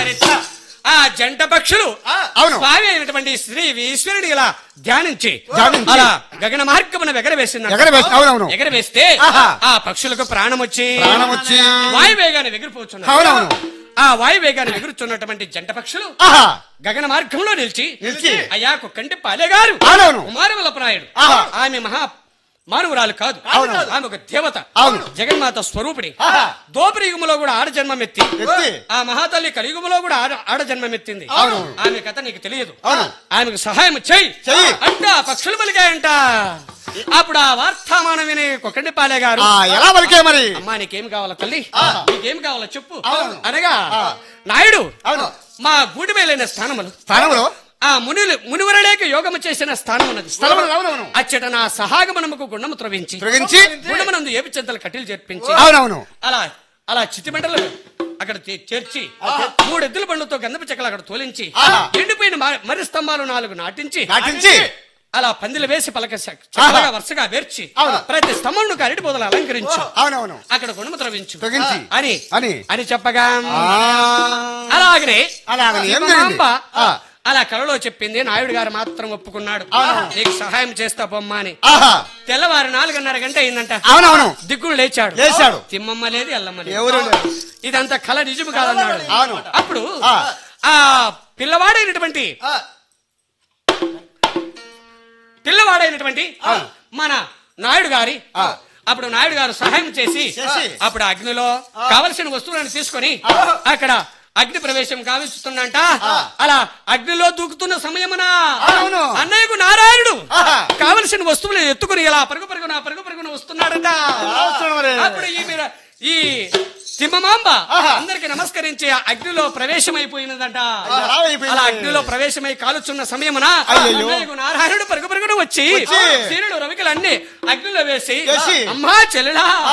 ధరించి ఆ జంట పక్షులు అవును. స్వామి అయినటువంటి శ్రీ ఈశ్వరుని ఇలా ధ్యానించి ధ్యానించి. అలా గగన మార్గమున ఎగరవేసింది ఎగరవేసి- అవునవును. ఎగరవేస్తే ఆహా. ఆ పక్షులకు ప్రాణం వచ్చి ప్రాణం వచ్చి వాయువేగాన్ని ఎగిరిపోతున్నారు అవునవును. ఆ వాయువేగాన్ని ఎగురుతున్నటువంటి జంట పక్షులు ఆహా గగన మార్గంలో నిలిచి నిలిచి. అయ్యా కుక్కంటి పాలేగారు అవునవును. కుమారవల్లపనాయుడు ఆహా. ఆమె మహా మానవురాలు కాదు అవును. ఆమె ఒక దేవత అవును. జగన్మాత స్వరూపిణి ఆహా. దోపరి యుగములో కూడా ఆడ జన్మమెత్తి ఎత్తి. ఆ మహాతల్లి కలియుగములో కూడా ఆడ ఆడ జన్మమెత్తింది అవును. ఆమె కథ నీకు తెలియదు అవును. ఆమెకు సహాయం చెయ్యి చెయ్యి. అంటే ఆ పక్షులు పలికాయంట అప్పుడు ఆ వార్తామానం విని కొక్కండి పాలే గారు ఆ ఎలా పలికే మరి అమ్మా నీకేం కావాలా తల్లి నీకేం కావాలా చెప్పు అవును. అనగా నాయుడు అవును మా గూటి మేలైన స్థానములు స్థానంలో ఆ మునులు మునివరలేక యోగము చేసిన స్థానం ఉన్నది స్థలములు అవునవును అచ్చట నా సహాగమనముకు గుండము త్రవించి తొలగించి గుండమునందు ఏపి చెంతలు కట్టెలు చేర్పించి అవునవును అలా అలా చితిమంటలు అక్కడ చే- చేర్చి మూడు ఎద్దుల బండ్లతో గంధపు చెక్కలు అక్కడ తోలించి ఆహా. ఎండిపోయిన మ- మర్రి స్తంభాలు నాలుగు నాటించి నాటించి అలా పందిలు వేసి పలక చె- చెక్కలుగా వరుసగా వేర్చి అవును. ప్రతి స్తంభంను అరటి బోదలు అలంకరించు అవునవును అక్కడ గుణము త్రవించు తొలగించి అని అని అని చెప్పగా ఆ, అలాగనే అలాగనే ఏం శివమాంబ జరిగింది? ఆ. అలా కలలో చెప్పింది నాయుడు గారు మాత్రం ఒప్పుకున్నాడు నీకు సహాయం చేస్తా బొమ్మ అని ఆహా తెల్లవారు నాలుగున్నర గంట అయిందంట అవునవును దిగ్గులు లేచాడు లేచాడు. తిమ్మమ్మ లేదు ఎల్లమ్మ లేదు ఎవరు లేరు. ఇదంతా కళ నిజము కాదన్నాడు అవును. అప్పుడు ఆ. ఆ పిల్లవాడైనటువంటి పిల్లవాడైనటువంటి మన నాయుడు గారి అప్పుడు నాయుడు గారు సహాయం చేసి చేసి. అప్పుడు అగ్నిలో కావలసిన వస్తువులను తీసుకొని అక్కడ అగ్ని ప్రవేశం కావిస్తుందంట అలా అగ్నిలో దూకుతున్న సమయమున అవును. అన్నయ్యకు నారాయణుడు ఆహా. కావలసిన వస్తువులను ఎత్తుకుని ఇలా పరుగు పరుగున పరుగు పరుగున వస్తున్నాడట ఎలా వస్తున్నాడు మరి? అప్పుడు ఈ మీర- ఈ సింహమాంబ ఆహా. అందరికి నమస్కరించి ఆ అగ్నిలో ప్రవేశం అయిపోయినదంట ఎలా అయిపోయింది? అలా అగ్నిలో ప్రవేశమై కాలుచున్న సమయమున అయ్యయ్యో. అన్నయ్యకు నారాయణుడు పరుగు పరుగున వచ్చి వచ్చి. సీనుడు రవికలన్నీ అగ్నిలో వేసి వేసి. అమ్మా చెల్లెలా